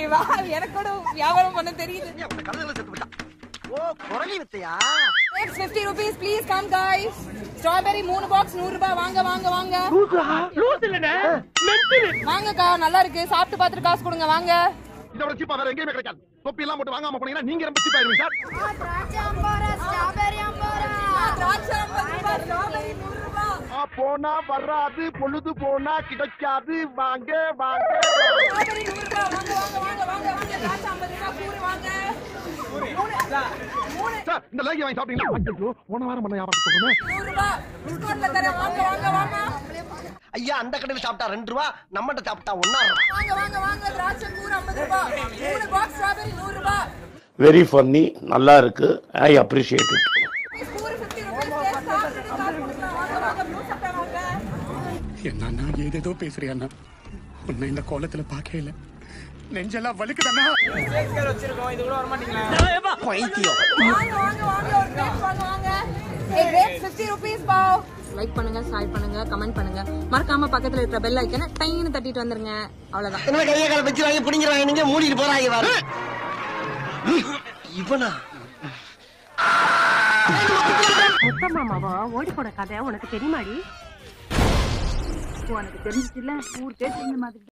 வா எனக்கு கூட வியாபாரம் பண்ண தெரியுது கழுதுகளை செத்து விட்டான் ஓ குரலி வித்தையா It's 50 rupees please come guys strawberry மூணு பாக்ஸ் நூறு ரூபாய் வாங்க வாங்க வாங்க வாங்கக்கா நல்லா இருக்கு சாப்பிட்டு பார்த்துட்டு காசு கொடுங்க வாங்க இதை விட சீப்பா வேற எங்கேயுமே கிடைக்காது தொப்பி எல்லாம் போட்டு வாங்காம போனீங்கன்னா நீங்க ரொம்ப சீப்பா இருவீங்க சார் திராட்சை ஐம்பது ரூபாய் ஸ்ட்ராபெரி நூறு ரூபாய் ஆ, போனா வராது பொழுது போனா கிடைக்காது வாங்க வாங்க ஸ்ட்ராபெரி நூறு ரூபாய் வாங்க வாங்க வாங்க வாங்க வாங்க திராட்சை ஐம்பது ரூபாய் கூறு வாங்க மூணு மூணு சார் இந்த லேகி வாங்கி சாப்பிட்டீங்களா ஐயோ போன வாரம் பண்ண வியாபாரத்தை சொல்லுங்க நூறு ரூபாய் டிஸ்கவுண்ட்ல தரேன் வாங்க வாங்க வாங்க ஐயா அந்த கடையில் சாப்பிட்டா ரெண்டு ரூபா நம்மகிட்ட சாப்பிட்டா ஒன்னா வாங்க வாங்க வாங்க திராட்சை கூறு ஐம்பது ரூபாய் மூணு பாக்ஸ் ஸ்ட்ராபெரி நூறு ரூபாய் வெரி ஃபன்னி நல்லா இருக்கு ஐ அப்ரிஷியேட் இட் கூறு 50 ரூபாய் சாப்பிட்டு காசு கொடுக்கலாம் வாங்க வாங்க ப்ளூ சட்டை வாங்க என்னண்ணா ஏதேதோ பேசுறியா உன்னை இந்த கோலத்துல பார்க்கவே இல்லை நெஞ்செல்லாம் வலிக்குதண்ணா பைத்தியம் வாங்க வாங்க வாங்க ஒரு grapes வாங்க வாங்க ஏய் grapes 50 rupees பாவ் லைக் பண்ணுங்க ஷேர் பண்ணுங்க கமெண்ட் பண்ணுங்க மறக்காம பக்கத்துல இருக்கிற பெல் ஐக்கனை டைன்னு தட்டிட்டு வந்துருங்க அவ்வளவுதான் என்ன கையை கால வச்சு வாங்கி பிடிங்கிறாங்க நீங்க மூடிட்டு போறாங்க பாரு இவனா முத்த மாமாவா ஓடி போட கதை உனக்கு தெரியுமாடி உனக்கு தெரிஞ்சிச்சுல ஊருக்கே தெரிஞ்ச மாதிரி